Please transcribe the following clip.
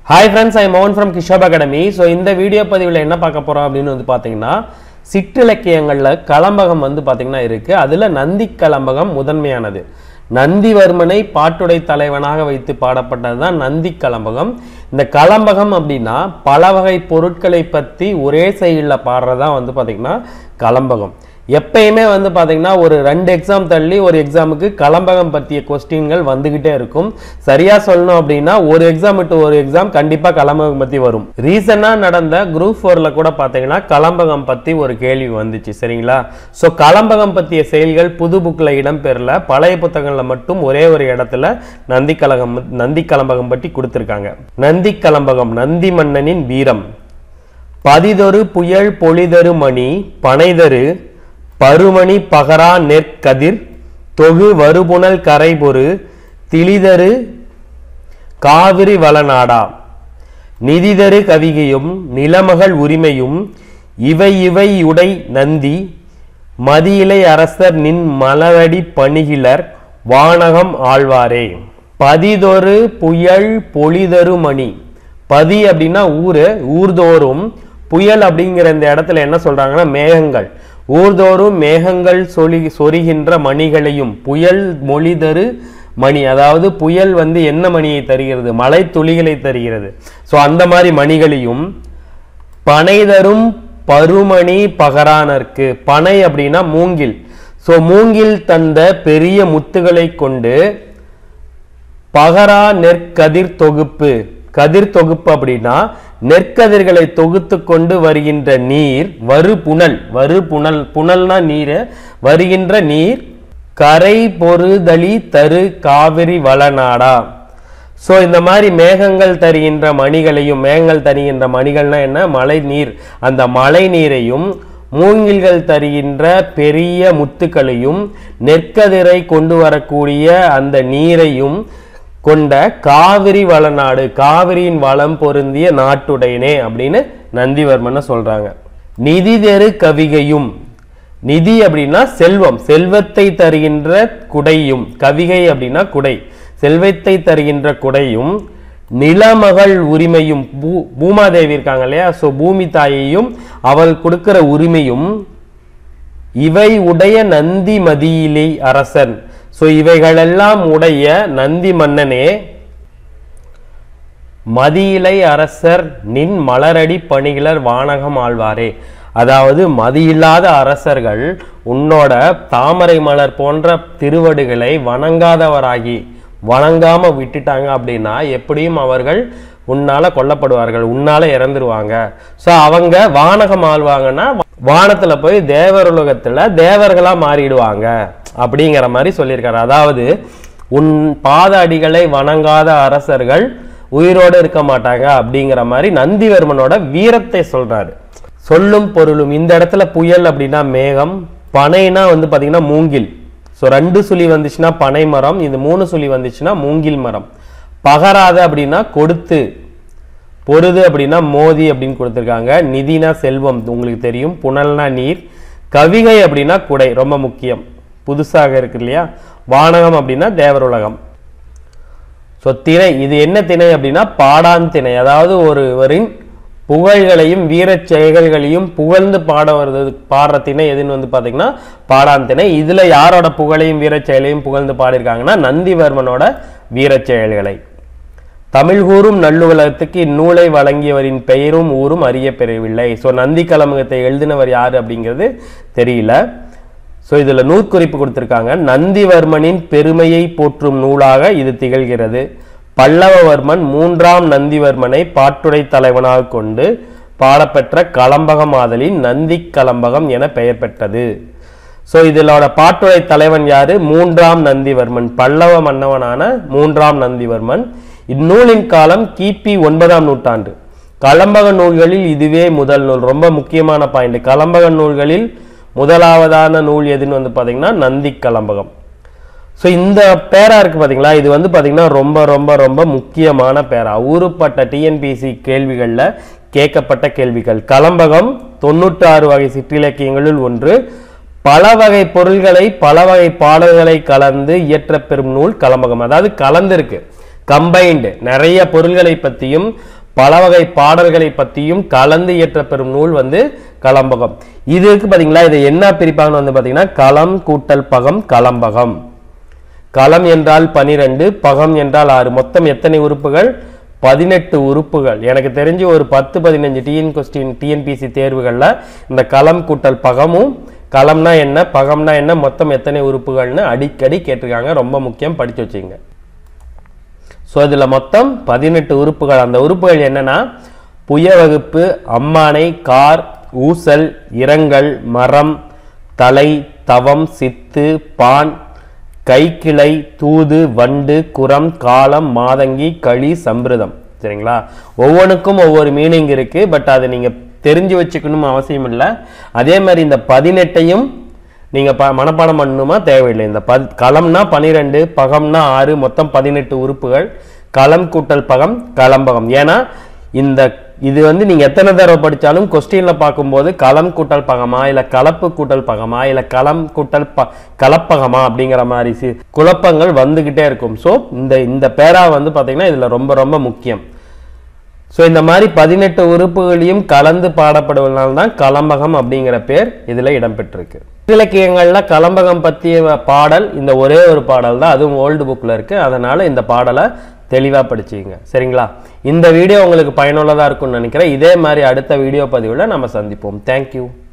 hi friends I மோகன் from Kishop academy so இந்த video பதிவில் என்ன பார்க்க போகிறோம் அப்படின்னு வந்து பார்த்தீங்கன்னா சிற்றிலக்கியங்களில் கலம்பகம் வந்து பார்த்தீங்கன்னா இருக்குது அதில் நந்தி கலம்பகம் முதன்மையானது நந்திவர்மனை பாட்டுடை தலைவனாக வைத்து பாடப்பட்டது தான் நந்தி கலம்பகம் இந்த கலம்பகம் அப்படின்னா பல வகை பொருட்களை பற்றி ஒரே செயலில் பாடுறதா வந்து பார்த்தீங்கன்னா கலம்பகம் எப்பயுமே வந்து பார்த்தீங்கன்னா ஒரு ரெண்டு எக்ஸாம் தள்ளி ஒரு எக்ஸாமுக்கு கலம்பகம் பற்றிய கொஸ்டின்கள் வந்துகிட்டே இருக்கும் சரியா சொல்லணும் அப்படின்னா ஒரு எக்ஸாம் விட்டு ஒரு எக்ஸாம் கண்டிப்பாக கலம்பகம் பற்றி வரும் ரீசனாக நடந்த குரூப் ஃபோரில் கூட பார்த்தீங்கன்னா கலம்பகம் பற்றி ஒரு கேள்வி வந்துச்சு சரிங்களா ஸோ கலம்பகம் பற்றிய செயல்கள் புது புக்கில் இடம்பெறல பழைய புத்தகங்களில் மட்டும் ஒரே ஒரு இடத்துல நந்தி கலகம் நந்தி கலம்பகம் பற்றி கொடுத்துருக்காங்க நந்தி கலம்பகம் நந்தி மன்னனின் வீரம் பதிதொரு புயல் பொழிதரு மணி பனைதரு பருமணி பகரா நெற்கதிர் தொகு வருபுணல் கரைபொரு திளிதரு காவிரி வளநாடா நிதிதரு கவிகையும் நிலமகள் உரிமையும் இவை இவை உடை நந்தி மதியிலை அரசர் நின் மலரடி பணிகிலர் வானகம் ஆழ்வாரே பதிதொரு புயல் பொழிதரு மணி பதி அப்படின்னா ஊரு ஊர்தோறும் புயல் அப்படிங்கிற இந்த இடத்துல என்ன சொல்றாங்கன்னா மேகங்கள் ஊர்தோறும் மேகங்கள் சொலி சொரிகின்ற மணிகளையும் புயல் மொழிதரு மணி அதாவது புயல் வந்து என்ன மணியை தருகிறது மழை துளிகளை தருகிறது ஸோ அந்த மாதிரி மணிகளையும் பனை தரும் பருமணி பகரானர்க்கு பனை அப்படின்னா மூங்கில் ஸோ மூங்கில் தந்த பெரிய முத்துகளை கொண்டு பகரா நெற்கதிர் தொகுப்பு கதிர் தொகுப்பு அப்படின்னா நெற்கதிர்களை தொகுத்து கொண்டு வருகின்ற நீர் வரு புனல் வரு புனல் புனல்னா நீர் வருகின்ற நீர் கரை பொறுதளி தரு காவிரி வளநாடா ஸோ இந்த மாதிரி மேகங்கள் தருகின்ற மணிகளையும் மேகங்கள் தருகின்ற மணிகள்னா என்ன மழை நீர் அந்த மழை நீரையும் மூங்கில்கள் தருகின்ற பெரிய முத்துக்களையும் நெற்கதிரை கொண்டு வரக்கூடிய அந்த நீரையும் கொண்ட காவிரி வளநாடு காவிரியின் வளம் பொருந்திய நாட்டுடையனே அப்படின்னு நந்திவர்மனை சொல்றாங்க நிதி தெரு கவிகையும் நிதி அப்படின்னா செல்வம் செல்வத்தை தருகின்ற குடையும் கவிகை அப்படின்னா குடை செல்வத்தை தருகின்ற குடையும் நிலமகள் உரிமையும் பூ பூமாதேவி இருக்காங்க இல்லையா ஸோ பூமி தாயையும் அவள் கொடுக்கிற உரிமையும் இவை உடைய நந்தி மதியிலை அரசன் ஸோ இவைகளெல்லாம் உடைய நந்தி மன்னனே மதியிலை அரசர் நின் மலரடி பணிகளர் வானகம் ஆழ்வாரே அதாவது மதியில்லாத அரசர்கள் உன்னோட தாமரை மலர் போன்ற திருவடிகளை வணங்காதவராகி வணங்காம விட்டுட்டாங்க அப்படின்னா எப்படியும் அவர்கள் உன்னால கொல்லப்படுவார்கள் உன்னால இறந்துருவாங்க ஸோ அவங்க வானகம் ஆழ்வாங்கன்னா வானத்துல போய் தேவருலகத்துல தேவர்களா மாறிடுவாங்க அப்படிங்கிற மாதிரி சொல்லியிருக்காரு அதாவது உன் பாத அடிகளை வணங்காத அரசர்கள் உயிரோடு இருக்க மாட்டாங்க அப்படிங்கிற மாதிரி நந்திவர்மனோட வீரத்தை சொல்றாரு சொல்லும் பொருளும் இந்த இடத்துல புயல் அப்படின்னா மேகம் பனைனா வந்து பாத்தீங்கன்னா மூங்கில் ஸோ ரெண்டு சுழி வந்துச்சுன்னா பனை மரம் இது மூணு சுழி வந்துச்சுன்னா மூங்கில் மரம் பகராத அப்படின்னா கொடுத்து பொருது அப்படின்னா மோதி அப்படின்னு கொடுத்துருக்காங்க நிதினா செல்வம் உங்களுக்கு தெரியும் புனல்னா நீர் கவிகை அப்படின்னா குடை ரொம்ப முக்கியம் புதுசாக இருக்கு இல்லையா வானகம் அப்படின்னா தேவருலகம் ஸோ திணை இது என்ன திணை அப்படின்னா பாடான் திணை அதாவது ஒருவரின் புகழ்களையும் வீரச் செயல்களையும் புகழ்ந்து பாட வருது பாடுற திணை எதுன்னு வந்து பார்த்தீங்கன்னா பாடான் திணை இதில் யாரோட புகழையும் வீரச் செயலையும் புகழ்ந்து பாடியிருக்காங்கன்னா நந்திவர்மனோட வீரச் செயல்களை தமிழ் கூறும் நல்லுலகத்துக்கு இந்நூலை வழங்கியவரின் பெயரும் ஊரும் அறிய பெறவில்லை ஸோ நந்தி கலமுகத்தை எழுதினவர் யார் அப்படிங்கிறது தெரியல ஸோ இதில் நூற்குறிப்பு கொடுத்துருக்காங்க நந்திவர்மனின் பெருமையை போற்றும் நூலாக இது திகழ்கிறது பல்லவவர்மன் மூன்றாம் நந்திவர்மனை பாட்டுடை தலைவனாக கொண்டு பாடப்பெற்ற கலம்பகம் ஆதலின் நந்தி கலம்பகம் என பெயர் பெற்றது ஸோ இதிலோட பாட்டுடை தலைவன் யாரு மூன்றாம் நந்திவர்மன் பல்லவ மன்னவனான மூன்றாம் நந்திவர்மன் இந்நூலின் காலம் கிபி ஒன்பதாம் நூற்றாண்டு கலம்பக நூல்களில் இதுவே முதல் நூல் ரொம்ப முக்கியமான பாயிண்ட் கலம்பக நூல்களில் முதலாவதான நூல் எதுன்னு வந்து பார்த்தீங்கன்னா நந்தி கலம்பகம் ஸோ இந்த பேரா இருக்கு பார்த்தீங்களா இது வந்து பார்த்தீங்கன்னா ரொம்ப ரொம்ப ரொம்ப முக்கியமான பேரா ஊறுப்பட்ட டிஎன்பிசி கேள்விகளில் கேட்கப்பட்ட கேள்விகள் கலம்பகம் தொண்ணூற்றி ஆறு வகை சிற்றிலக்கியங்களில் ஒன்று பல வகை பொருள்களை பல வகை பாடல்களை கலந்து இயற்றப்பெறும் நூல் கலம்பகம் அதாவது கலந்திருக்கு கம்பைன்டு நிறைய பொருள்களை பற்றியும் பல வகை பாடல்களை பற்றியும் கலந்து இயற்றப்பெறும் நூல் வந்து கலம்பகம் இது இருக்கு பாத்தீங்களா இதை என்ன பிரிப்பாங்கன்னு வந்து பாத்தீங்கன்னா களம் கூட்டல் பகம் கலம்பகம் களம் என்றால் பனிரெண்டு பகம் என்றால் ஆறு மொத்தம் எத்தனை உறுப்புகள் பதினெட்டு உறுப்புகள் எனக்கு தெரிஞ்சு ஒரு பத்து பதினஞ்சு டிஎன் கொஸ்டின் டிஎன்பிசி தேர்வுகளில் இந்த களம் கூட்டல் பகமும் களம்னா என்ன பகம்னா என்ன மொத்தம் எத்தனை உறுப்புகள்னு அடிக்கடி கேட்டிருக்காங்க ரொம்ப முக்கியம் படிச்சு வச்சுங்க ஸோ இதில் மொத்தம் பதினெட்டு உறுப்புகள் அந்த உறுப்புகள் என்னன்னா புய வகுப்பு அம்மானை கார் ஊசல் இரங்கல் மரம் தலை தவம் சித்து பான் கைக்கிளை தூது வண்டு குரம் காலம் மாதங்கி களி சம்பிரதம் சரிங்களா ஒவ்வொன்றுக்கும் ஒவ்வொரு மீனிங் இருக்கு பட் அதை நீங்க தெரிஞ்சு வச்சுக்கணும் அவசியம் இல்லை அதே மாதிரி இந்த பதினெட்டையும் நீங்க ப மனப்பாடம் பண்ணணுமா தேவையில்லை இந்த பத் களம்னா பனிரெண்டு பகம்னா ஆறு மொத்தம் பதினெட்டு உறுப்புகள் களம் கூட்டல் பகம் களம்பகம் ஏன்னா இந்த இது வந்து நீங்க எத்தனை தடவை படிச்சாலும் கொஸ்டின்ல பார்க்கும்போது களம் கூட்டல் பகமா இல்ல கலப்பு கூட்டல் பகமா இல்ல களம் கூட்டல் ப கலப்பகமா அப்படிங்கிற மாதிரி சி- குழப்பங்கள் வந்துகிட்டே இருக்கும் ஸோ இந்த இந்த பேரா வந்து பாத்தீங்கன்னா இதுல ரொம்ப ரொம்ப முக்கியம் ஸோ இந்த மாதிரி பதினெட்டு உறுப்புகளையும் கலந்து பாடப்படுவதனால தான் கலம்பகம் அப்படிங்கிற பேர் இதுல இடம்பெற்றிருக்கு இலக்கியங்கள்ல கலம்பகம் பற்றிய பாடல் இந்த ஒரே ஒரு பாடல் தான் அதுவும் ஓல்டு புக்ல இருக்கு அதனால இந்த பாடலை தெளிவா படிச்சுங்க சரிங்களா இந்த வீடியோ உங்களுக்கு பயனுள்ளதா இருக்கும்னு நினைக்கிறேன் இதே மாதிரி அடுத்த வீடியோ பதிவில் நம்ம சந்திப்போம் தேங்க்யூ